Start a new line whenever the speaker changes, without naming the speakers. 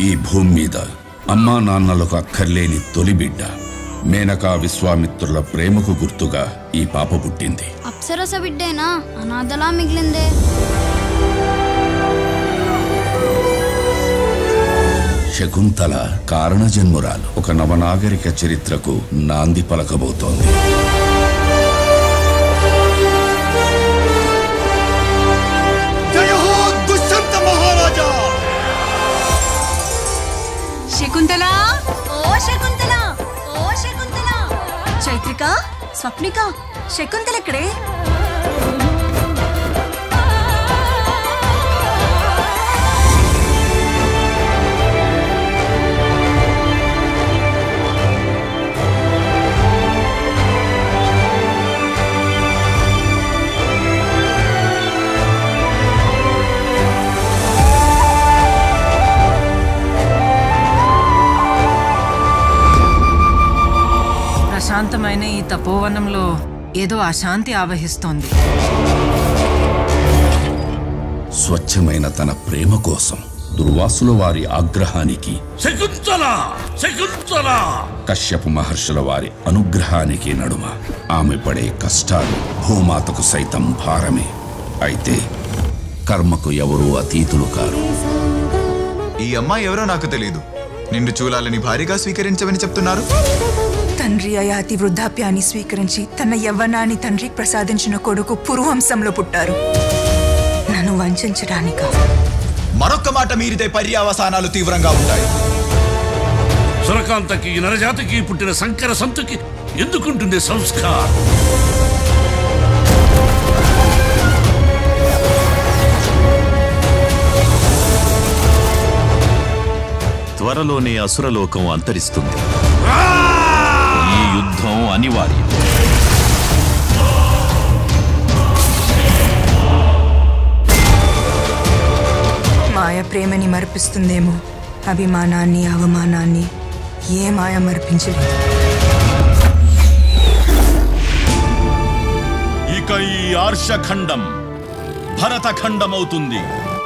ఈ భూమి మీద అమ్మా నాన్నలకు అక్కర్లేని తొలి బిడ్డ మేనకా విశ్వామిత్రుల ప్రేమకు గుర్తుగా ఈ పాప పుట్టింది
అప్సరస బిడ్డేనా అనాథలా మిగిలిందే
శకుంతల కారణజన్మురాలు ఒక నవనాగరిక చరిత్రకు నాంది పలకబోతోంది
జయ హో దుష్యంత మహారాజా
శకుంతల ఓ శకుంతల ఓ శకుంతల చైత్రిక స్వప్నిక శకుంతల ఎక్కడే
ప్రశాంతమైన ఈ తపోవనంలో ఏదో అశాంతి ఆవహిస్తోంది
స్వచ్ఛమైన తన ప్రేమ కోసం దుర్వాసుల వారి ఆగ్రహానికి
శకుంతల శకుంతల
కశ్యప మహర్షుల వారి అనుగ్రహానికి నడుమ ఆమె పడే కష్టాలు భూమాతకు సైతం భారమే అయితే కర్మకు ఎవరూ అతీతులు కారు
ఈ అమ్మాయి ఎవరో నాకు తెలియదు నిన్ను చూలాలని భారీగా స్వీకరించమని చెప్తున్నారు
తండ్రి అయాతి వృద్ధాప్యాన్ని స్వీకరించి తన యవ్వనాన్ని తండ్రికి ప్రసాదించిన కొడుకు పురువంశంలో పుట్టారు నన్ను వంచడానిక
మరొక్క మాట మీరితే పర్యావసానాలు తీవ్రంగా ఉంటాయి
సురకాంతకి నరజాతికి పుట్టిన శంకర సంతుకి ఎందుకుంటుంది సంస్కారం
త్వరలోనే అసురలోకం అంతరిస్తుంది ఈ యుద్ధం అనివార్యం
మాయ ప్రేమని మరిపిస్తుందేమో అభిమానాన్ని అవమానాన్ని ఏ మాయ మరిపించలేదు
ఇక ఈ ఆర్షఖండం భరతఖండమవుతుంది